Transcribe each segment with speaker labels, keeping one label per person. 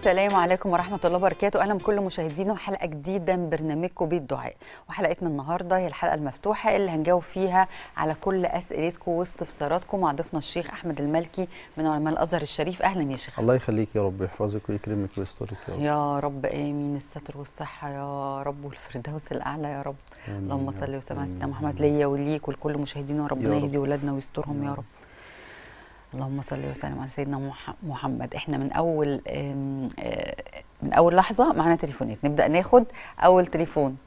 Speaker 1: السلام عليكم ورحمة الله وبركاته أهلا بكل مشاهدينا وحلقة جديدة من برنامجكم بيت دعاء وحلقتنا النهاردة هي الحلقة المفتوحة اللي هنجاوب فيها على كل أسئلتكم واستفساراتكم مع ضيفنا الشيخ أحمد المالكي من علماء الأزهر الشريف أهلا يا شيخ
Speaker 2: الله يخليك يا رب يحفظك ويكرمك ويسترك يا رب
Speaker 1: يا رب آمين الستر والصحة يا رب والفردوس الأعلى يا رب
Speaker 2: آمين
Speaker 1: اللهم
Speaker 2: يا
Speaker 1: صل
Speaker 2: رب.
Speaker 1: وسلم على سيدنا
Speaker 2: آمين.
Speaker 1: محمد ليا وليك ولكل مشاهدينا وربنا
Speaker 2: يا رب.
Speaker 1: يهدي ولادنا ويسترهم
Speaker 2: يا
Speaker 1: يا
Speaker 2: رب.
Speaker 1: رب اللهم صل وسلم على سيدنا مح- محمد احنا من اول آم، آه، من اول لحظه معانا تليفونات نبدا ناخد اول تليفون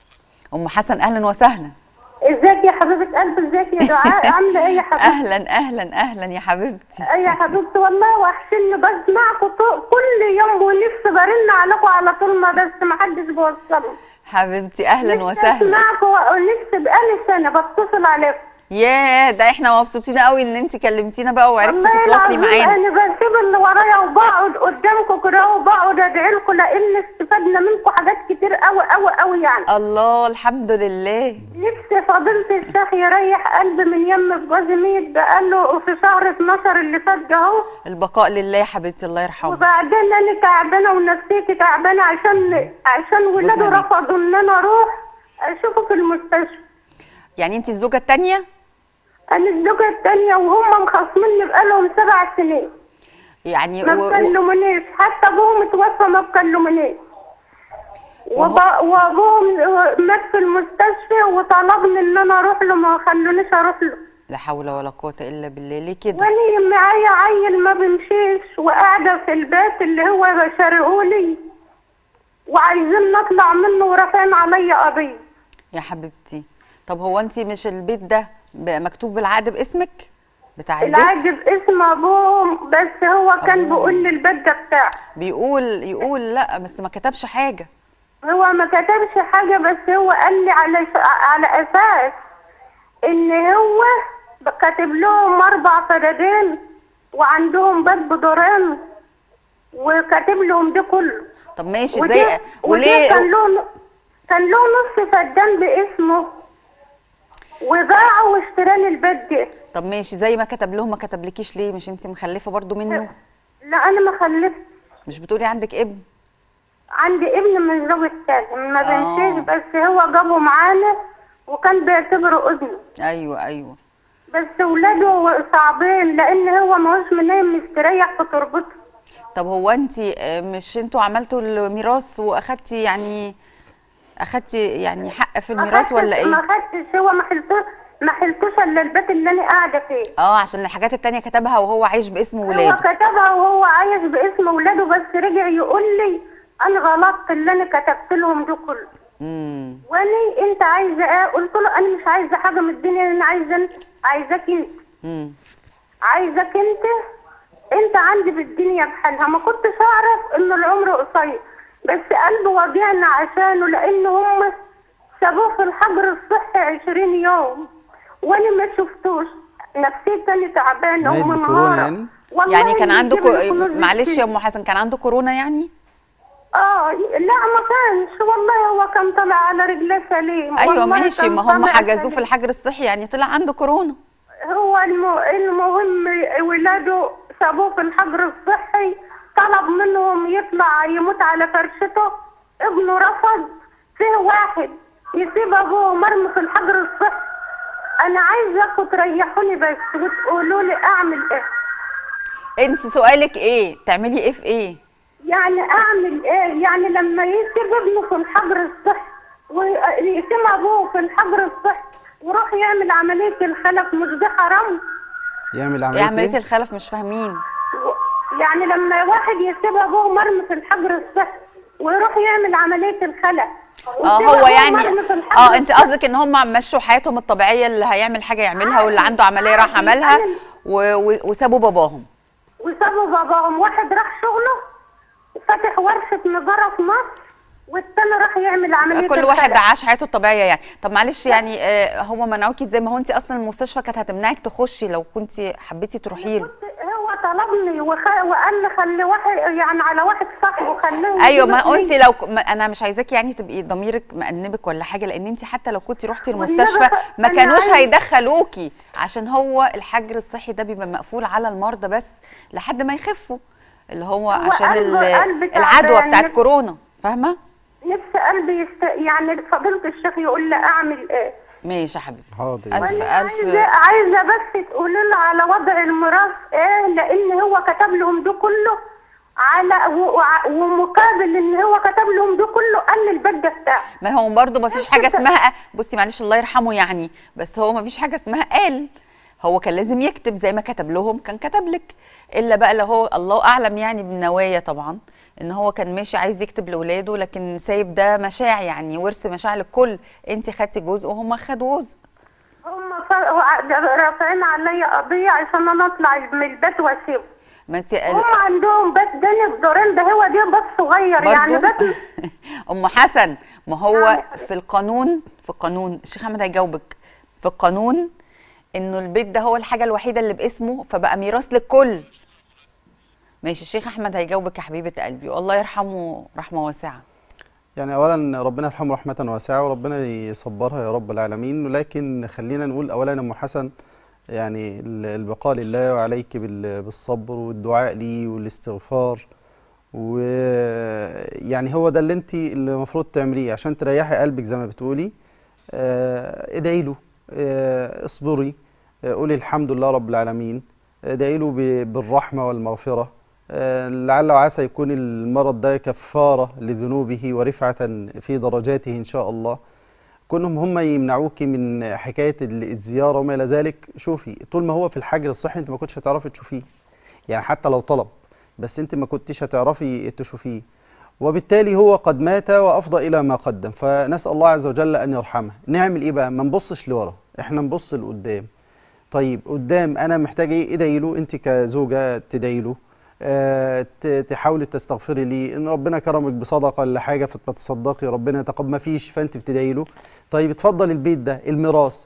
Speaker 1: ام حسن اهلا وسهلا
Speaker 3: ازيك يا حبيبة قلبي ازيك يا دعاء عاملة ايه يا حبيبتي؟
Speaker 1: اهلا اهلا اهلا يا حبيبتي
Speaker 3: ايه يا حبيبتي والله وحشني بسمعكم طو- كل يوم ونفسي برن عليكم على طول ما بس ما حدش بيوصلني
Speaker 1: حبيبتي اهلا
Speaker 3: نفسي
Speaker 1: وسهلا
Speaker 3: اسمعكم ونفسي بقالي سنة بتصل عليكم
Speaker 1: يا ده احنا مبسوطين قوي ان انت كلمتينا بقى وعرفتي
Speaker 3: والله
Speaker 1: تتواصلي
Speaker 3: العظيم
Speaker 1: معانا
Speaker 3: انا بسيب اللي ورايا وبقعد قدامكم كده وبقعد ادعي لكم لان استفدنا منكم حاجات كتير قوي قوي قوي يعني
Speaker 1: الله الحمد لله
Speaker 3: نفسي فضيلة الشيخ يريح قلبي من يم جوزي ميت بقاله في شهر 12 اللي فات ده اهو
Speaker 1: البقاء لله يا حبيبتي الله يرحمه
Speaker 3: وبعدين انا تعبانه ونفسيتي تعبانه عشان عشان ولاده
Speaker 1: جوزها ميت.
Speaker 3: رفضوا ان انا اروح اشوفه في المستشفى
Speaker 1: يعني انت الزوجه الثانيه
Speaker 3: انا الزوجه التانية وهم مخاصميني بقالهم سبع سنين
Speaker 1: يعني
Speaker 3: ما
Speaker 1: و... و...
Speaker 3: بكلمونيش حتى ابوهم اتوفى ما بكلمونيش
Speaker 1: وهو-
Speaker 3: وب- وابوهم مات في المستشفى وطلبني ان انا اروح له ما خلونيش اروح له
Speaker 1: لا حول ولا قوه الا بالله ليه كده
Speaker 3: وانا معايا عيل ما بيمشيش وقاعده في البيت اللي هو شارقهولي وعايزين نطلع منه ورافعين عليا قضيه
Speaker 1: يا حبيبتي طب هو انت مش البيت ده ب- مكتوب بالعقد باسمك بتاع البيت
Speaker 3: العاجب اسم ابوهم بس هو كان
Speaker 1: أبوهم.
Speaker 3: بيقول لي البيت ده بتاعه
Speaker 1: بيقول يقول لا بس ما كتبش حاجه
Speaker 3: هو ما كتبش حاجه بس هو قال لي على على اساس ان هو كاتب لهم اربع فدادين وعندهم بيت بدورين وكاتب لهم ده كله
Speaker 1: طب ماشي
Speaker 3: وده
Speaker 1: زي
Speaker 3: وده
Speaker 1: وليه
Speaker 3: كان له كان له نص فدان باسمه وباعه واشترى لي البيت ده
Speaker 1: طب ماشي زي ما كتب لهم ما كتبلكيش ليه مش انت مخلفه برضو منه
Speaker 3: لا انا ما خلفت
Speaker 1: مش بتقولي عندك ابن
Speaker 3: عندي ابن من زوج التاني ما
Speaker 1: آه.
Speaker 3: بنسيش بس هو جابه معانا وكان بيعتبره ابنه
Speaker 1: ايوه ايوه
Speaker 3: بس ولاده صعبين لان هو ماهوش منام مستريح في تربته
Speaker 1: طب هو انت مش انتوا عملتوا الميراث واخدتي يعني اخدتي يعني حق في
Speaker 3: ما
Speaker 1: الميراث ولا
Speaker 3: خدتش- ما
Speaker 1: ايه
Speaker 3: خدتش هو ما حلتوش ما حلتوش الا البيت اللي انا قاعده فيه
Speaker 1: اه عشان الحاجات التانية كتبها وهو عايش باسم
Speaker 3: هو
Speaker 1: ولاده
Speaker 3: كتبها وهو عايش باسم ولاده بس رجع يقول لي انا غلطت اللي انا كتبت لهم ده كله
Speaker 1: امم
Speaker 3: وانا انت عايزه ايه قلت له انا مش عايزه حاجه من الدنيا انا عايزه انت عايزاك انت
Speaker 1: امم
Speaker 3: عايزك انت انت عندي بالدنيا بحالها ما كنتش اعرف ان العمر قصير بس قلبي وجعني عشانه لان هم سابوه في الحجر الصحي عشرين يوم وانا ما شفتوش نفسيتي انا تعبانه
Speaker 2: مات
Speaker 3: ومنهارة
Speaker 2: بكورونا يعني؟
Speaker 3: والله
Speaker 1: يعني كان
Speaker 3: يجيب
Speaker 1: عنده
Speaker 3: لي
Speaker 1: كو...
Speaker 3: فلوس
Speaker 1: معلش
Speaker 3: كتير.
Speaker 1: يا ام حسن كان عنده كورونا يعني
Speaker 3: اه لا ما كانش والله هو كان طالع على رجليه سليم
Speaker 1: ايوه
Speaker 3: والله
Speaker 1: ماشي
Speaker 3: كان
Speaker 1: ما هم
Speaker 3: طالع
Speaker 1: حجزوه
Speaker 3: سليم.
Speaker 1: في الحجر الصحي يعني طلع عنده كورونا
Speaker 3: هو الم- المهم ولاده سابوه في الحجر الصحي طلب منهم يطلع يموت على فرشته ابنه رفض فيه واحد يسيب ابوه مرمي في الحجر الصحي انا عايزاكم تريحوني بس وتقولوا لي اعمل ايه
Speaker 1: انت سؤالك ايه تعملي ايه في ايه
Speaker 3: يعني اعمل ايه يعني لما يسيب ابنه في الحجر الصحي ويسيب ابوه في الحجر الصحي ويروح يعمل عمليه الخلف مش ده حرام
Speaker 2: يعمل
Speaker 1: ايه
Speaker 2: عمليه
Speaker 1: عمليه
Speaker 2: ايه؟
Speaker 1: الخلف مش فاهمين
Speaker 3: و- يعني لما واحد يسيب ابوه مرمي في الحجر الصحي ويروح يعمل عمليه الخلع
Speaker 1: اه
Speaker 3: ويسيب
Speaker 1: هو
Speaker 3: أبوه
Speaker 1: يعني
Speaker 3: مرمي في الحجر
Speaker 1: اه انت
Speaker 3: الصحي.
Speaker 1: قصدك ان هم مشوا حياتهم الطبيعيه اللي هيعمل حاجه يعملها واللي عنده عمليه راح
Speaker 3: عادي.
Speaker 1: عملها
Speaker 3: أنا-
Speaker 1: و... و... وسابوا باباهم
Speaker 3: وسابوا باباهم واحد راح شغله فتح ورشه نجاره في مصر والتاني راح يعمل عمليه
Speaker 1: كل واحد
Speaker 3: الخلع.
Speaker 1: عاش حياته الطبيعيه يعني طب معلش يعني آه هو منعوكي ازاي ما هو انت اصلا المستشفى كانت هتمنعك تخشي لو كنت حبيتي تروحي له
Speaker 3: كنت- هو طلبني وخ... وقال لي خلي واحد يعني على واحد صاحبه خليه
Speaker 1: ايوه ما
Speaker 3: يجيبك
Speaker 1: انت
Speaker 3: لي.
Speaker 1: لو ك- ما انا مش عايزاكي يعني تبقي ضميرك مأنبك ولا حاجه لان انت حتى لو كنتي رحتي
Speaker 3: والنبي
Speaker 1: المستشفى ما
Speaker 3: أنا
Speaker 1: كانوش
Speaker 3: عايزة-
Speaker 1: هيدخلوكي عشان هو الحجر الصحي ده بيبقى مقفول على المرضى بس لحد ما يخفوا اللي هو
Speaker 3: هو
Speaker 1: عشان
Speaker 3: قلب-
Speaker 1: ال-
Speaker 3: قلب
Speaker 1: العدوى
Speaker 3: تعبان.
Speaker 1: بتاعت كورونا فاهمه
Speaker 3: نفس قلبي يست... يعني فضيلة الشيخ يقول لي اعمل ايه
Speaker 1: ماشي يا حبيبتي
Speaker 2: حاضر
Speaker 1: ألف
Speaker 3: وانا
Speaker 1: ألف
Speaker 3: عايزه عايزه بس تقولي له على وضع الميراث ايه لان هو كتب لهم ده كله على و... وع- ومقابل ان هو كتب لهم ده كله قال لي البيت ده بتاعه
Speaker 1: ما هو برضه ما فيش حاجه اسمها بصي معلش الله يرحمه يعني بس هو ما فيش حاجه اسمها قال هو كان لازم يكتب زي ما كتب لهم كان كتب لك الا بقى لو هو الله اعلم يعني بالنوايا طبعا ان هو كان ماشي عايز يكتب لاولاده لكن سايب ده مشاع يعني ورث مشاع للكل انت خدتي جزء وهم خدوا جزء
Speaker 3: هم ف- رافعين عليا قضيه عشان انا اطلع من البيت واسيبه
Speaker 1: ما انت
Speaker 3: هم عندهم بيت تاني بدورين ده هو ده بيت صغير يعني
Speaker 1: برضو
Speaker 3: بيت
Speaker 1: ام حسن ما هو
Speaker 3: نعم.
Speaker 1: في القانون في القانون الشيخ احمد هيجاوبك في القانون انه البيت ده هو الحاجه الوحيده اللي باسمه فبقى ميراث للكل ماشي الشيخ احمد هيجاوبك يا حبيبه قلبي والله يرحمه رحمه واسعه
Speaker 2: يعني اولا ربنا يرحمه رحمه واسعه وربنا يصبرها يا رب العالمين ولكن خلينا نقول اولا يا ام حسن يعني ال- البقاء لله وعليك بال- بالصبر والدعاء لي والاستغفار ويعني هو ده اللي انت اللي المفروض تعمليه عشان تريحي قلبك زي ما بتقولي آه، ادعي له آه، اصبري آه، قولي الحمد لله رب العالمين ادعي له ب- بالرحمه والمغفره آه، لعل وعسى يكون المرض ده كفاره لذنوبه ورفعه في درجاته ان شاء الله كونهم هم يمنعوك من حكايه ال- الزياره وما الى ذلك شوفي طول ما هو في الحجر الصحي انت ما كنتش هتعرفي تشوفيه يعني حتى لو طلب بس انت ما كنتش هتعرفي تشوفيه وبالتالي هو قد مات وافضى الى ما قدم فنسال الله عز وجل ان يرحمه نعمل ايه بقى ما نبصش لورا احنا نبص لقدام طيب قدام انا محتاج ايه ادعي له انت كزوجه تدعي له آه ت- تحاولي تستغفري ليه ان ربنا كرمك بصدقه ولا حاجه فتتصدقي ربنا يتقبل ما فيش فانت بتدعي له طيب اتفضل البيت ده الميراث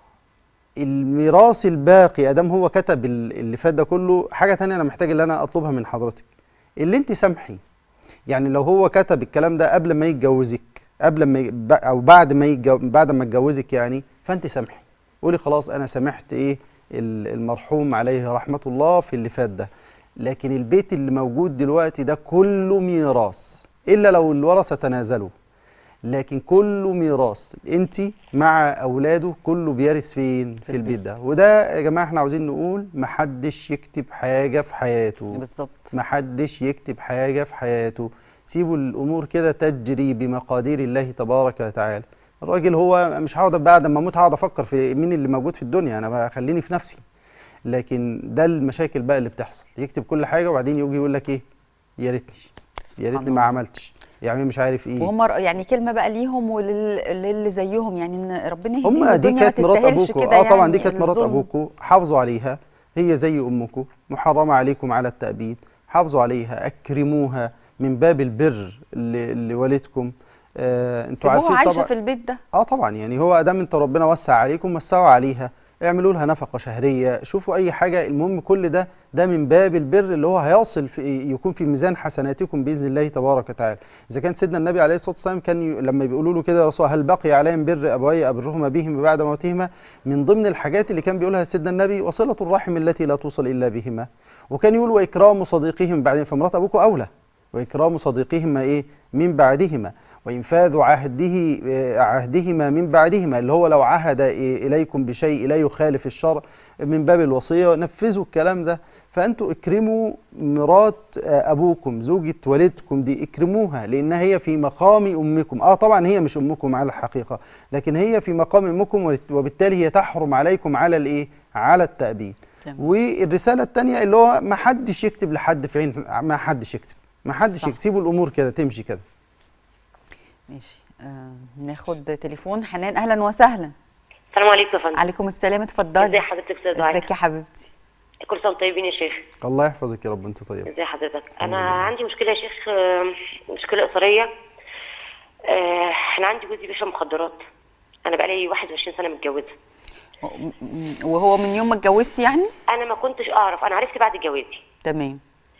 Speaker 2: الميراث الباقي ادام هو كتب ال- اللي فات ده كله حاجه تانية انا محتاج ان انا اطلبها من حضرتك اللي انت سامحي يعني لو هو كتب الكلام ده قبل ما يتجوزك قبل ما ي- ب- او بعد ما يتجو بعد ما يتجوزك يعني فانت سامحي قولي خلاص انا سامحت ايه ال- المرحوم عليه رحمه الله في اللي فات ده لكن البيت اللي موجود دلوقتي ده كله ميراث الا لو الورثه تنازلوا لكن كله ميراث انت مع اولاده كله بيرث فين في, البيت ده وده يا جماعه احنا عاوزين نقول محدش يكتب حاجه في حياته
Speaker 1: بالظبط
Speaker 2: محدش يكتب حاجة في حياته سيبوا الأمور كده تجري بمقادير الله تبارك وتعالى الراجل هو مش هقعد بعد ما اموت هقعد افكر في مين اللي موجود في الدنيا انا بخليني في نفسي لكن ده المشاكل بقى اللي بتحصل يكتب كل حاجه وبعدين يجي يقول لك ايه يا ريتني يا ريتني ما عملتش يعني مش عارف ايه
Speaker 1: وهم ر- يعني كلمه بقى ليهم وللي زيهم يعني ان ربنا يهديهم
Speaker 2: هم دي
Speaker 1: الدنيا ما
Speaker 2: كانت مرات
Speaker 1: تستاهلش
Speaker 2: ابوكم
Speaker 1: كده
Speaker 2: اه طبعا
Speaker 1: يعني
Speaker 2: دي كانت مرات
Speaker 1: الظلم.
Speaker 2: ابوكم حافظوا عليها هي زي امكم محرمه عليكم على التأبيد حافظوا عليها اكرموها من باب البر ل- لوالدكم آه انتوا
Speaker 1: سيبوها
Speaker 2: عارفين
Speaker 1: عايشه
Speaker 2: طبعا
Speaker 1: في البيت ده
Speaker 2: اه طبعا يعني هو ادام انت ربنا وسع عليكم وسعوا عليها اعملوا لها نفقه شهريه شوفوا اي حاجه المهم كل ده ده من باب البر اللي هو هيصل في يكون في ميزان حسناتكم باذن الله تبارك وتعالى اذا كان سيدنا النبي عليه الصلاه والسلام كان ي... لما بيقولوا له كده يا رسول الله، هل بقي علي من بر ابوي ابرهما بهما بعد موتهما من ضمن الحاجات اللي كان بيقولها سيدنا النبي وصله الرحم التي لا توصل الا بهما وكان يقول واكرام صديقهم بعدين فمرات ابوكم اولى واكرام صديقهما ايه من بعدهما وإنفاذ عهده عهدهما من بعدهما اللي هو لو عهد إليكم بشيء لا يخالف الشرع من باب الوصية نفذوا الكلام ده فأنتوا اكرموا مرات أبوكم زوجة والدكم دي اكرموها لأنها هي في مقام أمكم آه طبعا هي مش أمكم على الحقيقة لكن هي في مقام أمكم وبالتالي هي تحرم عليكم على الإيه على التأبيد
Speaker 1: تمام.
Speaker 2: والرسالة الثانية اللي هو ما حدش يكتب لحد في عين ما حدش يكتب ما حدش
Speaker 1: صح.
Speaker 2: يكتب سيبوا الأمور كده تمشي كده
Speaker 1: ماشي آه ناخد تليفون حنان اهلا وسهلا
Speaker 4: السلام عليكم يا فندم
Speaker 1: عليكم السلام اتفضلي
Speaker 4: ازي حضرتك استاذ دعاء
Speaker 1: ازيك يا حبيبتي
Speaker 4: كل سنه وانتم طيبين يا شيخ
Speaker 2: الله يحفظك يا رب انت طيب
Speaker 4: ازي حضرتك انا عندي مشكله يا شيخ آه، مشكله اسريه آه، انا عندي جوزي بيشرب مخدرات انا بقالي 21 سنه متجوزه
Speaker 1: م- وهو من يوم ما اتجوزتي يعني
Speaker 4: انا ما كنتش اعرف انا عرفت بعد جوازي
Speaker 1: تمام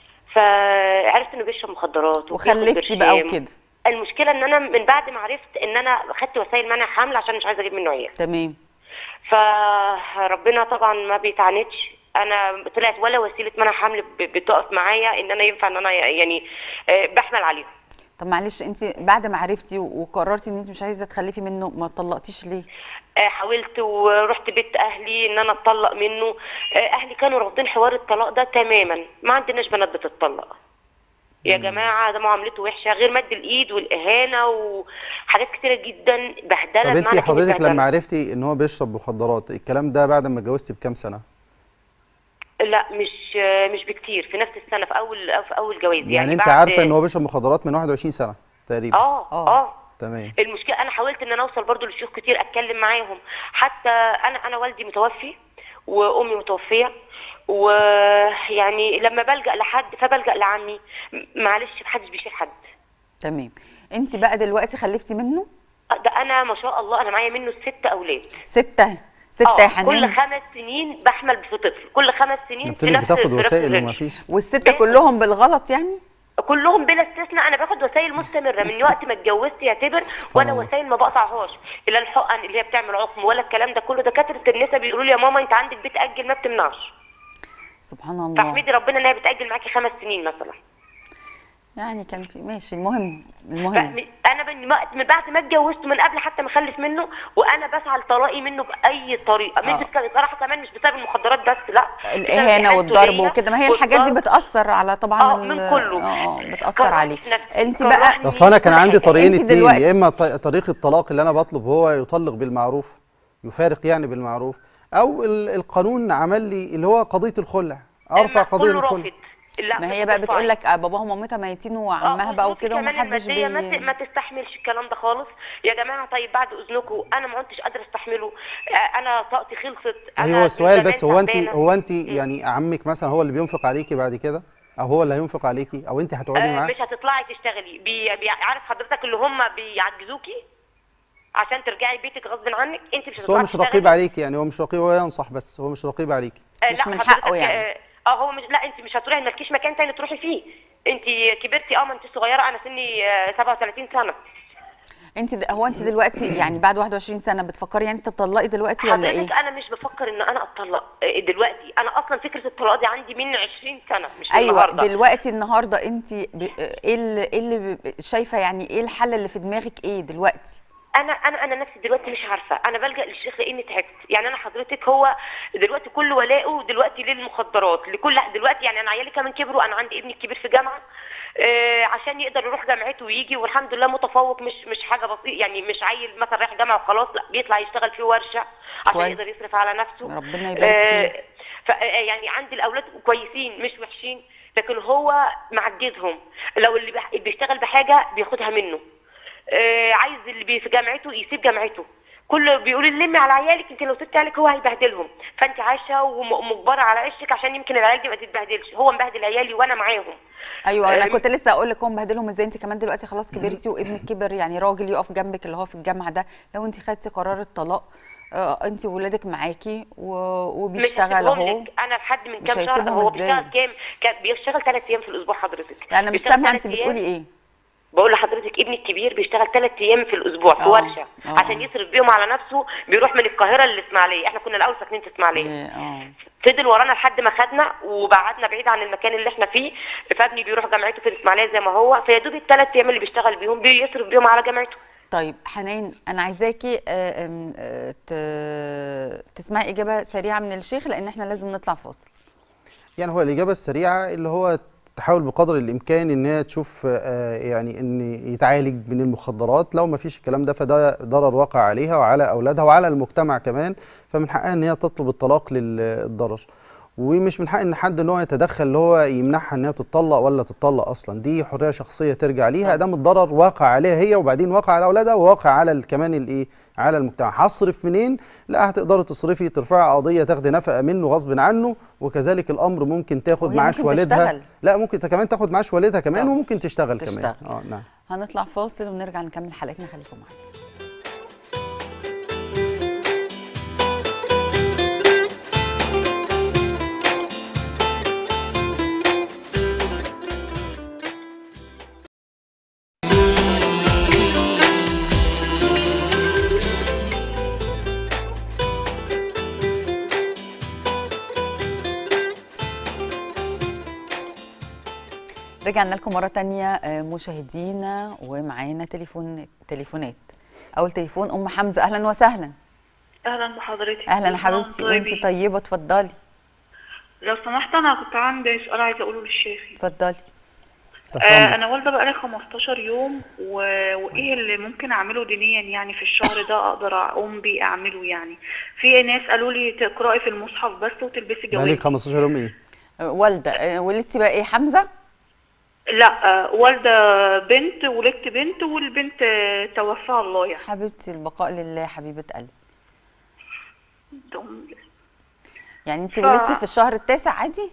Speaker 4: فعرفت انه بيشرب مخدرات وبياخد
Speaker 1: وخلفتي بقى
Speaker 4: برشام.
Speaker 1: وكده
Speaker 4: المشكله ان انا من بعد ما عرفت ان انا خدت وسائل منع حمل عشان مش عايزه اجيب منه عيال
Speaker 1: تمام
Speaker 4: فربنا طبعا ما بيتعاندش انا طلعت ولا وسيله منع حمل ب- بتقف معايا ان انا ينفع ان انا يعني آه، بحمل عليهم
Speaker 1: طب معلش انت بعد ما عرفتي وقررتي ان انت مش عايزه تخلفي منه ما طلقتيش ليه
Speaker 4: آه، حاولت ورحت بيت اهلي ان انا اتطلق منه آه، اهلي كانوا رافضين حوار الطلاق ده تماما ما عندناش بنات بتتطلق يا جماعه ده معاملته وحشه غير مد الايد والاهانه وحاجات كتيره جدا بهدله
Speaker 2: طب
Speaker 4: بمعنى
Speaker 2: انت
Speaker 4: كلمة
Speaker 2: حضرتك
Speaker 4: بهدلة.
Speaker 2: لما عرفتي ان هو بيشرب مخدرات الكلام ده بعد ما اتجوزتي بكام سنه
Speaker 4: لا مش آه، مش بكتير في نفس السنه في اول في اول جواز
Speaker 2: يعني,
Speaker 4: يعني
Speaker 2: انت
Speaker 4: بعد-
Speaker 2: عارفه ان هو بيشرب مخدرات من 21 سنه تقريبا
Speaker 4: اه
Speaker 1: آه.
Speaker 4: اه
Speaker 2: تمام
Speaker 4: المشكله انا حاولت ان انا اوصل برضو للشيوخ كتير اتكلم معاهم حتى انا انا والدي متوفي وامي متوفيه ويعني لما بلجا لحد فبلجا لعمي م- معلش محدش بيشيل حد
Speaker 1: تمام انت بقى دلوقتي خلفتي منه
Speaker 4: ده انا ما شاء الله انا معايا منه ست اولاد
Speaker 1: ستة ستة يا
Speaker 4: اه كل
Speaker 1: حنان
Speaker 4: خمس سنين بحمل في طفل كل خمس سنين
Speaker 2: قلت
Speaker 4: في
Speaker 2: لك
Speaker 4: نفس
Speaker 2: بتاخد
Speaker 4: في نفس
Speaker 2: وسائل
Speaker 4: الرينج.
Speaker 2: وما فيش
Speaker 1: والستة كلهم بالغلط يعني
Speaker 4: كلهم بلا استثناء انا باخد وسائل مستمره من وقت ما اتجوزت يعتبر ولا
Speaker 2: الله.
Speaker 4: وسائل ما بقطعهاش الا الحقن اللي هي بتعمل عقم ولا الكلام ده كله دكاتره النساء بيقولوا لي يا ماما انت عندك بتاجل ما بتمنعش
Speaker 1: سبحان الله
Speaker 4: فاحمدي ربنا ان هي بتاجل معاكي خمس سنين مثلا
Speaker 1: يعني كان في ماشي المهم المهم
Speaker 4: فم- انا من وقت من بعد ما اتجوزت من قبل حتى ما اخلف منه وانا بسعى لطلاقي منه باي طريقه مش
Speaker 1: آه.
Speaker 4: بس- صراحه كمان مش بسبب المخدرات بس لا
Speaker 1: الاهانه
Speaker 4: بسبب
Speaker 1: والضرب
Speaker 4: إهانته
Speaker 1: وكده ما هي
Speaker 4: ليا
Speaker 1: الحاجات دي
Speaker 4: والضرب.
Speaker 1: بتاثر على طبعا
Speaker 4: اه
Speaker 1: ال-
Speaker 4: من كله
Speaker 1: اه اه بتاثر
Speaker 4: كرهت
Speaker 1: عليك
Speaker 4: نفسي،
Speaker 1: انت بقى
Speaker 4: كرهني
Speaker 2: بس انا كان
Speaker 4: كل
Speaker 2: عندي
Speaker 4: حاجة.
Speaker 2: طريقين
Speaker 1: انت
Speaker 2: اتنين
Speaker 1: دلوقتي-
Speaker 2: يا اما ط- طريق الطلاق اللي انا بطلب هو يطلق بالمعروف يفارق يعني بالمعروف او ال- القانون عمل لي اللي هو قضيه الخلع ارفع
Speaker 4: أما
Speaker 2: قضيه
Speaker 4: كله
Speaker 2: الخلع
Speaker 4: رافض. لا
Speaker 1: ما
Speaker 4: مش
Speaker 1: هي بقى
Speaker 4: بترفعي.
Speaker 1: بتقول لك باباها ومامتها ميتين وعمها
Speaker 4: آه،
Speaker 1: بقى
Speaker 4: وظروفي
Speaker 1: وكده
Speaker 4: كمان
Speaker 1: ومحدش
Speaker 4: المادية ما
Speaker 1: بي
Speaker 4: ت- ما تستحملش الكلام ده خالص يا جماعه طيب بعد اذنكم انا ما كنتش قادره استحمله آه، انا طاقتي خلصت أنا
Speaker 2: ايوه
Speaker 4: من
Speaker 2: السؤال
Speaker 4: زمان
Speaker 2: بس هو انت
Speaker 4: تعبانة.
Speaker 2: هو انت يعني عمك مثلا هو اللي بينفق عليكي بعد كده او هو اللي هينفق عليكي او انت هتقعدي
Speaker 4: آه،
Speaker 2: معاه
Speaker 4: مش هتطلعي تشتغلي بي... بي... عارف حضرتك اللي هم بيعجزوكي عشان ترجعي بيتك غصب عنك انت مش
Speaker 2: بس هو
Speaker 4: هتطلعي
Speaker 2: مش
Speaker 4: تشتغلي.
Speaker 2: رقيب عليكي يعني هو مش رقيب هو ينصح بس هو مش رقيب عليكي
Speaker 4: آه،
Speaker 1: مش
Speaker 4: لا
Speaker 1: من
Speaker 4: حضرتك،
Speaker 1: حقه يعني.
Speaker 4: اه آه، هو مش لا انت مش هتروحي مالكيش مكان تاني تروحي فيه انت كبرتي اه ما انت صغيره انا سني آه، 37 سنه
Speaker 1: انت د- هو انت دلوقتي يعني بعد 21 سنه بتفكري يعني تطلقي دلوقتي ولا
Speaker 4: حضرتك
Speaker 1: ايه؟
Speaker 4: انا مش بفكر ان انا اتطلق آه، دلوقتي انا اصلا فكره الطلاق دي عندي من 20 سنه مش من
Speaker 1: ايوه
Speaker 4: النهارده
Speaker 1: دلوقتي النهارده انت ب- ايه اللي ايه اللي ب- شايفه يعني ايه الحل اللي في دماغك ايه دلوقتي؟
Speaker 4: انا انا انا نفسي دلوقتي مش عارفه انا بلجا للشيخ لاني تعبت يعني انا حضرتك هو دلوقتي كل ولاؤه دلوقتي للمخدرات لكل دلوقتي يعني انا عيالي كمان كبروا انا عندي ابني الكبير في جامعه آه عشان يقدر يروح جامعته ويجي والحمد لله متفوق مش مش حاجه بسيطه يعني مش عيل مثلا رايح جامعه وخلاص لا بيطلع يشتغل في ورشه عشان
Speaker 1: كويس.
Speaker 4: يقدر يصرف على نفسه
Speaker 1: ربنا يبارك فيه.
Speaker 4: ف يعني عندي الاولاد كويسين مش وحشين لكن هو معجزهم لو اللي بح- بيشتغل بحاجه بياخدها منه آه، عايز اللي بي- في جامعته يسيب جامعته كله بيقول لي لمي على عيالك انت لو سبت عيالك هو هيبهدلهم فانت عايشه ومجبره على عيشك عشان يمكن العيال دي ما تتبهدلش هو مبهدل عيالي وانا معاهم
Speaker 1: ايوه انا
Speaker 4: آه،
Speaker 1: كنت لسه اقول لك هو مبهدلهم ازاي انت كمان دلوقتي خلاص كبرتي وابنك كبر يعني راجل يقف جنبك اللي هو في الجامعه ده لو انت خدتي قرار الطلاق آه انت وولادك معاكي و-
Speaker 4: مش
Speaker 1: وبيشتغل
Speaker 4: هسيبهم
Speaker 1: اهو
Speaker 4: لك انا لحد من
Speaker 1: مش
Speaker 4: كام شهر
Speaker 1: هيسيبهم
Speaker 4: هو
Speaker 1: إزاي؟
Speaker 4: بيشتغل كام كان بيشتغل ثلاث ايام في الاسبوع حضرتك
Speaker 1: لا انا مش
Speaker 4: بيشتغل
Speaker 1: سامعه
Speaker 4: تلات
Speaker 1: انت
Speaker 4: أيام.
Speaker 1: بتقولي ايه
Speaker 4: بقول لحضرتك ابني الكبير بيشتغل ثلاث ايام في الاسبوع في
Speaker 1: آه،
Speaker 4: ورشه
Speaker 1: آه.
Speaker 4: عشان يصرف بيهم على نفسه بيروح من القاهره للاسماعيليه احنا كنا الاول ساكنين في اسماعيليه
Speaker 1: إيه، اه
Speaker 4: فضل ورانا لحد ما خدنا وبعدنا بعيد عن المكان اللي احنا فيه فابني بيروح جامعته في الاسماعيليه زي ما هو فيا دوب الثلاث ايام اللي بيشتغل بيهم بيصرف بيهم على جامعته
Speaker 1: طيب حنان انا عايزاكي آه، آم، آه، ت- تسمعي اجابه سريعه من الشيخ لان احنا لازم نطلع فاصل
Speaker 2: يعني هو الإجابة السريعة اللي هو تحاول بقدر الإمكان إن هي تشوف آه، يعني إن يتعالج من المخدرات لو ما فيش الكلام ده فده ضرر واقع عليها وعلى أولادها وعلى المجتمع كمان فمن حقها إن هي تطلب الطلاق للضرر ومش من حق ان حد ان هو يتدخل اللي هو يمنعها ان هي تتطلق ولا تتطلق اصلا دي حريه شخصيه ترجع ليها ادام الضرر واقع عليها هي وبعدين واقع على اولادها وواقع على ال- كمان الايه على المجتمع هصرف منين لا هتقدري تصرفي ترفعي قضيه تاخدي نفقه منه غصب عنه وكذلك الامر ممكن تاخد
Speaker 1: وهي
Speaker 2: معاش
Speaker 1: ممكن
Speaker 2: والدها
Speaker 1: تشتغل.
Speaker 2: لا ممكن كمان تاخد معاش والدها كمان
Speaker 1: طبعا.
Speaker 2: وممكن تشتغل,
Speaker 1: تشتغل.
Speaker 2: كمان اه نعم
Speaker 1: هنطلع فاصل ونرجع نكمل حلقتنا خليكم معانا رجعنا لكم مرة تانية آه، مشاهدينا ومعانا تليفون تليفونات أول تليفون أم حمزة أهلا وسهلا
Speaker 5: اهلا بحضرتك
Speaker 1: أهلا
Speaker 5: كل سنة
Speaker 1: حبيبتي
Speaker 5: وانتم
Speaker 1: وأنت
Speaker 5: طيبين.
Speaker 1: طيبة اتفضلي
Speaker 5: لو سمحت انا كنت عندي سؤال عايزه اقوله للشيخ
Speaker 1: اتفضلي
Speaker 2: تحت
Speaker 5: آه
Speaker 2: أمرك.
Speaker 5: انا والده بقالي 15 يوم و... وايه اللي ممكن اعمله دينيا يعني في الشهر ده اقدر اقوم بيه اعمله يعني في ناس قالوا لي تقراي في المصحف بس وتلبسي
Speaker 2: بقالك
Speaker 5: جواب
Speaker 2: 15 يوم ايه؟
Speaker 1: آه، والدة آه، ولدتي بقى إيه حمزة؟
Speaker 5: لا آه والده بنت ولدت بنت والبنت آه، توفاها الله يعني
Speaker 1: حبيبتي البقاء لله حبيبة قلبي
Speaker 5: دم-
Speaker 1: يعني أنت
Speaker 5: ف-
Speaker 1: ولدتي في الشهر التاسع عادي؟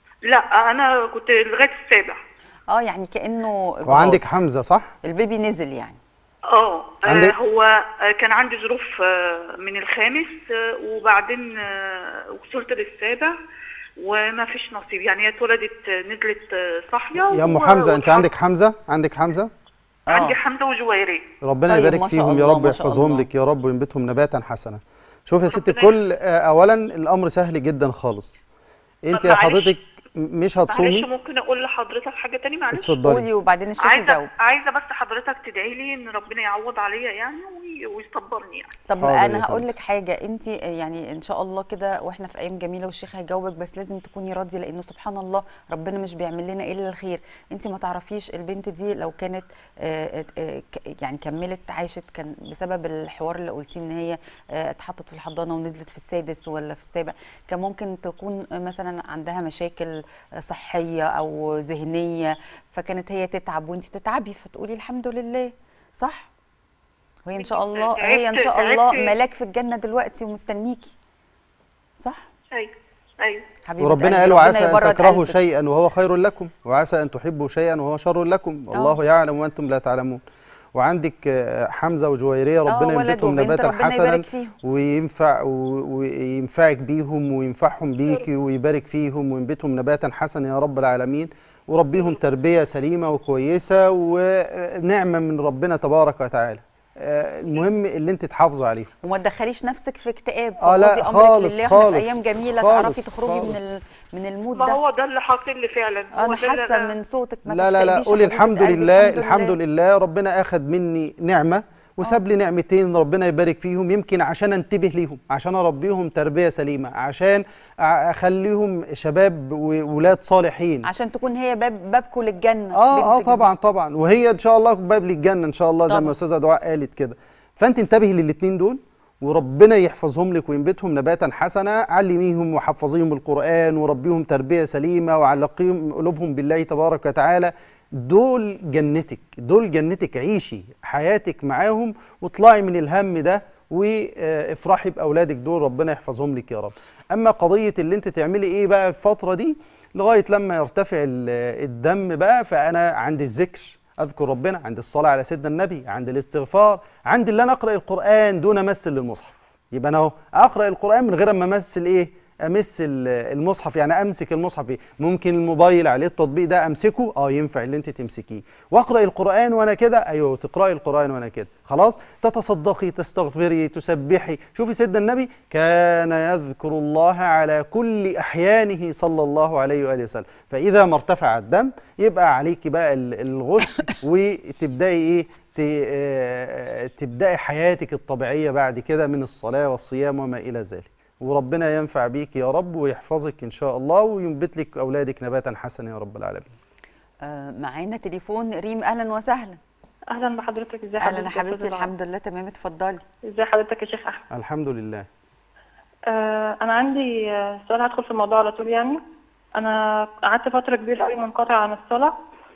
Speaker 5: لا انا كنت لغايه السابع
Speaker 1: اه يعني كأنه إجهاض.
Speaker 2: وعندك حمزه صح؟
Speaker 1: البيبي نزل يعني
Speaker 5: اه
Speaker 2: عندك-
Speaker 5: آه، هو آه، كان عندي ظروف آه، من الخامس آه، وبعدين آه، وصلت للسابع وما فيش نصيب يعني هي اتولدت آه، نزلت آه، صاحيه
Speaker 2: يا ام
Speaker 5: و-
Speaker 2: حمزه انت
Speaker 5: واتحط-
Speaker 2: عندك حمزه؟ عندك حمزه؟
Speaker 5: عندي
Speaker 1: اه
Speaker 5: حمزه وجويريه
Speaker 2: ربنا
Speaker 1: طيب،
Speaker 2: يبارك
Speaker 1: ما شاء
Speaker 2: فيهم يا
Speaker 1: الله،
Speaker 2: رب
Speaker 1: ما شاء
Speaker 2: يحفظهم
Speaker 1: الله.
Speaker 2: لك يا رب وينبتهم نباتا حسنا شوف يا ست
Speaker 5: ربنا
Speaker 2: الكل آه، اولا الامر سهل جدا خالص انت
Speaker 5: طب
Speaker 2: يا
Speaker 5: معلش.
Speaker 2: حضرتك م- مش
Speaker 5: معلش
Speaker 2: هتصومي
Speaker 5: ممكن اقول لحضرتك حاجه تاني معلش
Speaker 2: اتفضلي
Speaker 1: قولي وبعدين الشيخ
Speaker 5: عايزه
Speaker 1: يجاوب
Speaker 5: عايزه بس حضرتك تدعي لي ان ربنا يعوض عليا يعني وي- ويصبرني يعني
Speaker 1: طب
Speaker 2: حاضر يا
Speaker 1: انا هقول
Speaker 2: فندم.
Speaker 1: لك حاجه انت يعني ان شاء الله كده واحنا في ايام جميله والشيخ هيجاوبك بس لازم تكوني راضيه لانه سبحان الله ربنا مش بيعمل لنا الا الخير انت ما تعرفيش البنت دي لو كانت آه، آه، ك- يعني كملت عاشت كان بسبب الحوار اللي قلتيه ان هي آه، اتحطت في الحضانه ونزلت في السادس ولا في السابع كان ممكن تكون مثلا عندها مشاكل صحيه او ذهنيه فكانت هي تتعب وانت تتعبي فتقولي الحمد لله صح وهي ان شاء الله هي ان
Speaker 5: تعبت-
Speaker 1: شاء الله
Speaker 5: تعبت.
Speaker 1: ملاك في الجنه دلوقتي ومستنيكي صح
Speaker 5: ايوه ايوه
Speaker 1: حبيبه
Speaker 2: وربنا
Speaker 1: قلبي،
Speaker 2: قال
Speaker 1: ربنا
Speaker 2: وعسى ان
Speaker 1: يبرد
Speaker 2: تكرهوا
Speaker 1: قلبك.
Speaker 2: شيئا وهو خير لكم وعسى ان تحبوا شيئا وهو شر لكم والله يعلم وانتم لا تعلمون وعندك آه، حمزه وجويريه ربنا
Speaker 1: ولد
Speaker 2: ينبتهم
Speaker 1: وبنت،
Speaker 2: نباتا
Speaker 1: ربنا
Speaker 2: حسنا
Speaker 1: يبارك فيهم.
Speaker 2: وينفع و- وينفعك بيهم وينفعهم بيكي ويبارك فيهم وينبتهم نباتا حسنا يا رب العالمين وربيهم تربيه سليمه وكويسه ونعمه من ربنا تبارك وتعالى آه، المهم اللي انت تحافظوا عليهم
Speaker 1: وما تدخليش نفسك في اكتئاب
Speaker 2: آه، لا،
Speaker 1: فخدي امرك
Speaker 2: خالص،
Speaker 1: لله احنا في
Speaker 2: خالص،
Speaker 1: ايام جميله
Speaker 2: خالص،
Speaker 1: تعرفي تخرجي من
Speaker 2: خالص.
Speaker 1: ال... من المود
Speaker 5: ما
Speaker 1: ده
Speaker 5: هو ده اللي حاصل لي فعلا هو
Speaker 1: انا
Speaker 5: ده اللي
Speaker 1: حاسه
Speaker 5: أنا-
Speaker 1: من صوتك ما
Speaker 2: لا لا لا
Speaker 1: تكتئبيش يا
Speaker 2: قولي
Speaker 1: حبيبة
Speaker 2: الحمد
Speaker 1: قلبي،
Speaker 2: لله الحمد لله ربنا اخذ مني نعمه وساب لي نعمتين ربنا يبارك فيهم يمكن عشان انتبه ليهم عشان اربيهم تربيه سليمه عشان أ- اخليهم شباب وولاد صالحين
Speaker 1: عشان تكون هي باب بابكم للجنه
Speaker 2: اه اه
Speaker 1: بنتك دي.
Speaker 2: طبعا طبعا وهي ان شاء الله باب للجنه ان شاء الله زي
Speaker 1: طبعاً.
Speaker 2: ما استاذه دعاء قالت كده فانت انتبهي للاثنين دول وربنا يحفظهم لك وينبتهم نباتا حسنا علميهم وحفظيهم القران وربيهم تربيه سليمه وعلقيهم قلوبهم بالله تبارك وتعالى دول جنتك دول جنتك عيشي حياتك معاهم واطلعي من الهم ده وافرحي باولادك دول ربنا يحفظهم لك يا رب اما قضيه اللي انت تعملي ايه بقى الفتره دي لغايه لما يرتفع ال- الدم بقى فانا عندي الذكر اذكر ربنا عند الصلاه على سيدنا النبي عند الاستغفار عند اللي انا اقرا القران دون مس للمصحف يبقى انا اهو اقرا القران من غير ما امثل ايه امس ال- المصحف يعني امسك المصحف إيه؟ ممكن الموبايل عليه التطبيق ده امسكه اه ينفع اللي انت تمسكيه واقرا القران وانا كده ايوه تقراي القران وانا كده خلاص تتصدقي تستغفري تسبحي شوفي سيدنا النبي كان يذكر الله على كل احيانه صلى الله عليه واله وسلم فاذا ما ارتفع الدم يبقى عليكي بقى ال- الغسل وتبداي ايه ت- آه، تبداي حياتك الطبيعيه بعد كده من الصلاه والصيام وما الى ذلك وربنا ينفع بيك يا رب ويحفظك ان شاء الله وينبت لك اولادك نباتا حسنا يا رب العالمين
Speaker 1: آه معانا تليفون ريم اهلا وسهلا
Speaker 6: اهلا بحضرتك ازي
Speaker 1: اهلا يا
Speaker 6: حضرتك يا
Speaker 1: حبيبتي
Speaker 6: أستاذة دعاء؟
Speaker 1: الحمد لله تمام اتفضلي
Speaker 6: ازي حضرتك يا شيخ احمد
Speaker 2: الحمد لله
Speaker 6: آه انا عندي آه، سؤال هدخل في الموضوع على طول يعني انا قعدت فتره كبيره قوي منقطعه عن الصلاه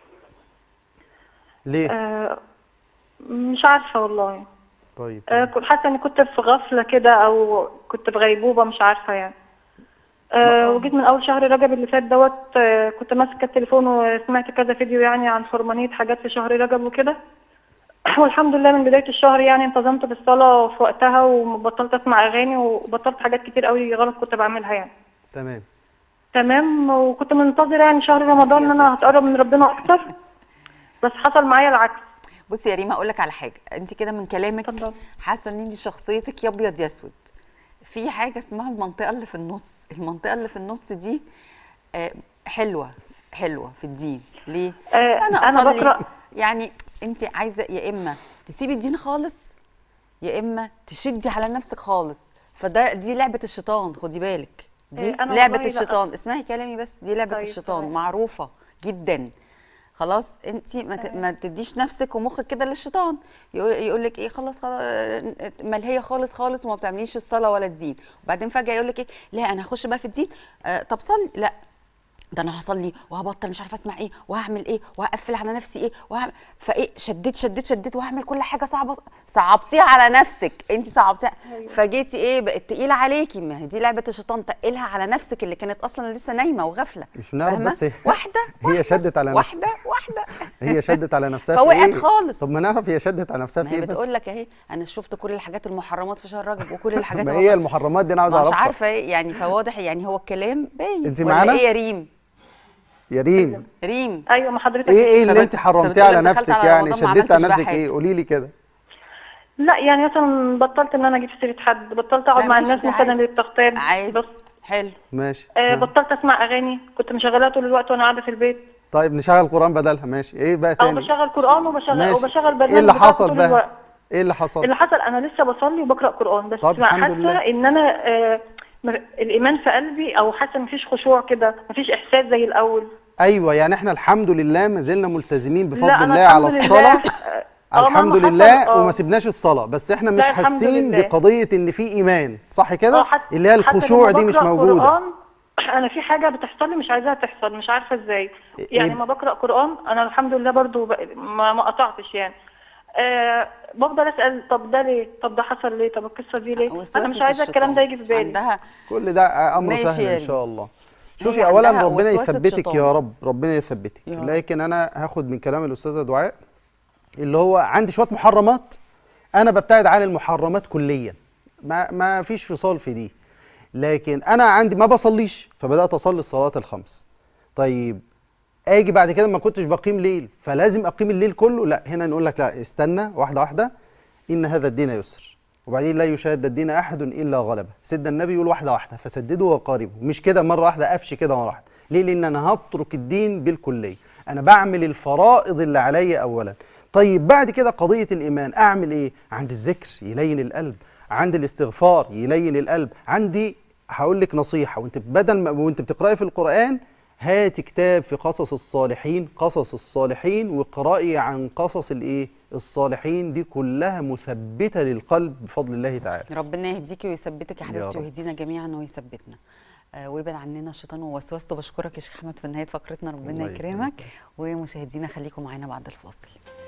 Speaker 2: ليه
Speaker 6: آه مش عارفه والله
Speaker 2: طيب
Speaker 6: آه كنت حاسه اني كنت في غفله كده او كنت في غيبوبه مش عارفه يعني آه وجيت من اول شهر رجب اللي فات دوت آه كنت ماسكه التليفون وسمعت كذا فيديو يعني عن حرمانيه حاجات في شهر رجب وكده والحمد لله من بدايه الشهر يعني انتظمت بالصلاه في وقتها وبطلت اسمع اغاني وبطلت حاجات كتير قوي غلط كنت بعملها يعني
Speaker 2: تمام
Speaker 6: تمام وكنت منتظره يعني شهر رمضان ان انا هتقرب من ربنا اكتر بس حصل معايا العكس
Speaker 1: بصي يا ريما اقول لك على حاجه انت كده من كلامك
Speaker 6: اتفضل.
Speaker 1: حاسه ان انت شخصيتك يا ابيض يا اسود في حاجه اسمها المنطقه اللي في النص المنطقه اللي في النص دي آه، حلوه حلوه في الدين ليه
Speaker 6: آه،
Speaker 1: انا
Speaker 6: أنا
Speaker 1: اصلي
Speaker 6: بقرأ-
Speaker 1: يعني انت عايزه يا اما تسيبي الدين خالص يا اما تشدي على نفسك خالص فده دي لعبه الشيطان خدي بالك دي
Speaker 6: إيه، أنا
Speaker 1: لعبه
Speaker 6: والله لا.
Speaker 1: الشيطان اسمعي كلامي بس دي لعبه
Speaker 6: طيب،
Speaker 1: الشيطان
Speaker 6: تمام.
Speaker 1: معروفه جدا خلاص انت ما, ت- ما تديش نفسك ومخك كده للشيطان يقول يقول لك ايه خلاص خلاص آه، ملهيه خالص خالص وما بتعمليش الصلاه ولا الدين وبعدين فجاه يقول لك ايه لا انا هخش بقى في الدين آه طب صلي لا ده انا هصلي وهبطل مش عارفه اسمع ايه وهعمل ايه وهقفل على نفسي ايه وهعمل فايه شديت شديت شديت وهعمل كل حاجه صعبه صعبتيها على نفسك انت صعبتيها فجيتي ايه بقت تقيله عليكي ما هي دي لعبه الشيطان تقلها على نفسك اللي كانت اصلا لسه نايمه وغافله
Speaker 2: مش بنعرف
Speaker 1: فاهمة؟
Speaker 2: بس هي-
Speaker 1: واحده
Speaker 2: هي
Speaker 1: واحدة،
Speaker 2: شدت على نفسها.
Speaker 1: واحده واحده
Speaker 2: هي شدت على نفسها في
Speaker 1: فوقعت
Speaker 2: إيه؟
Speaker 1: خالص.
Speaker 2: طب ما نعرف هي شدت على نفسها
Speaker 1: ما
Speaker 2: في
Speaker 1: هي
Speaker 2: ايه بس
Speaker 1: بتقول لك اهي انا شفت كل الحاجات المحرمات في شهر رجب وكل الحاجات
Speaker 2: ما
Speaker 1: اللي
Speaker 2: هي
Speaker 1: هو-
Speaker 2: المحرمات دي انا عاوز
Speaker 1: مش
Speaker 2: اعرفها
Speaker 1: عارفه ايه يعني فواضح يعني هو الكلام باين
Speaker 2: انت
Speaker 1: ولا
Speaker 2: معانا؟
Speaker 1: ايه يا ريم
Speaker 2: يا ريم
Speaker 1: ريم
Speaker 6: ايوه ما حضرتك
Speaker 2: ايه ايه اللي
Speaker 1: فبت-
Speaker 2: انت حرمتيه
Speaker 1: فبتقول
Speaker 2: على
Speaker 1: لك دخلت
Speaker 2: نفسك
Speaker 1: على
Speaker 2: يعني
Speaker 1: رمضان ما
Speaker 2: شديت على
Speaker 1: عملتش بقى
Speaker 2: نفسك ايه
Speaker 1: حاجة.
Speaker 2: قولي لي كده
Speaker 6: لا يعني مثلا بطلت ان انا اجيب سيره حد بطلت اقعد
Speaker 1: لا،
Speaker 6: مع
Speaker 1: ماشي،
Speaker 6: الناس
Speaker 1: ده
Speaker 6: مثلا
Speaker 1: عادي.
Speaker 6: اللي بتغتاب
Speaker 1: عادي
Speaker 6: بس
Speaker 1: حلو
Speaker 2: ماشي
Speaker 6: آه
Speaker 2: ها.
Speaker 6: بطلت اسمع اغاني كنت مشغلاها طول الوقت وانا قاعده في البيت
Speaker 2: طيب نشغل قرآن بدلها ماشي ايه بقى
Speaker 6: او
Speaker 2: تاني
Speaker 6: بشغل قران وبشغل
Speaker 2: ماشي
Speaker 6: وبشغل برنامج
Speaker 2: ايه اللي
Speaker 6: بتاعته
Speaker 2: حصل
Speaker 6: طول
Speaker 2: بقى
Speaker 6: الوقت.
Speaker 2: ايه اللي حصل
Speaker 6: اللي حصل انا لسه بصلي وبقرا قران بس
Speaker 2: طب
Speaker 6: مع-
Speaker 2: الحمد
Speaker 6: حاسه
Speaker 2: لله.
Speaker 6: ان انا آه م- الايمان في قلبي او حاسه مفيش خشوع كده مفيش احساس زي الاول
Speaker 2: ايوه يعني احنا الحمد لله ما زلنا ملتزمين بفضل
Speaker 6: لا، أنا
Speaker 2: الله على
Speaker 6: الحمد لله،
Speaker 2: الصلاه
Speaker 6: آه، آه،
Speaker 2: الحمد
Speaker 6: مهما حصل،
Speaker 2: لله
Speaker 6: آه.
Speaker 2: وما سيبناش الصلاه بس احنا مش
Speaker 6: لا، الحمد
Speaker 2: حاسين
Speaker 6: لله.
Speaker 2: بقضيه ان في ايمان صح
Speaker 6: آه،
Speaker 2: كده
Speaker 6: حتى-
Speaker 2: اللي هي
Speaker 6: حتى
Speaker 2: الخشوع
Speaker 6: لما
Speaker 2: دي مش
Speaker 6: بقرأ
Speaker 2: موجوده
Speaker 6: قرآن انا في حاجه بتحصل لي مش عايزاها تحصل مش عارفه ازاي
Speaker 2: إيه-
Speaker 6: يعني
Speaker 2: إيه؟
Speaker 6: ما بقرا قران انا الحمد لله برضو ب... ما, ما قطعتش يعني أه بفضل اسال طب ده ليه طب ده حصل ليه طب القصه دي ليه
Speaker 1: وسوسة
Speaker 6: انا مش عايزه الكلام ده يجي في بالي
Speaker 1: عندها
Speaker 2: كل ده امر
Speaker 1: ماشي
Speaker 2: سهل ان
Speaker 1: يعني.
Speaker 2: شاء الله
Speaker 1: هي
Speaker 2: شوفي اولا
Speaker 1: عندها
Speaker 2: ربنا
Speaker 1: وسوسة
Speaker 2: يثبتك
Speaker 1: شيطان.
Speaker 2: يا رب ربنا يثبتك
Speaker 1: يا رب.
Speaker 2: لكن انا هاخد من كلام الاستاذه دعاء اللي هو عندي شويه محرمات انا ببتعد عن المحرمات كليا ما ما فيش فصال في دي لكن انا عندي ما بصليش فبدات اصلي الصلاه الخمس طيب اجي بعد كده ما كنتش بقيم ليل فلازم اقيم الليل كله لا هنا نقول لك لا استنى واحده واحده ان هذا الدين يسر وبعدين لا يشاهد الدين احد الا غلبه سيدنا النبي يقول واحده واحده فسددوا وقاربوا مش كده مره واحده قفش كده مره واحده ليه لان انا هترك الدين بالكليه انا بعمل الفرائض اللي عليا اولا طيب بعد كده قضيه الايمان اعمل ايه عند الذكر يلين القلب عند الاستغفار يلين القلب عندي هقول لك نصيحه وانت بدل ما وانت بتقراي في القران هات كتاب في قصص الصالحين قصص الصالحين واقرأي عن قصص الايه الصالحين دي كلها مثبتة للقلب بفضل الله تعالى
Speaker 1: ربنا يهديكي ويثبتك يا
Speaker 2: يا
Speaker 1: حبيبتي
Speaker 2: رب.
Speaker 1: ويهدينا جميعا ويثبتنا آه ويبعد عننا الشيطان ووسوسته بشكرك يا شيخ احمد في نهايه فقرتنا ربنا
Speaker 2: الله
Speaker 1: يكرمك ومشاهدينا خليكم معانا بعد الفاصل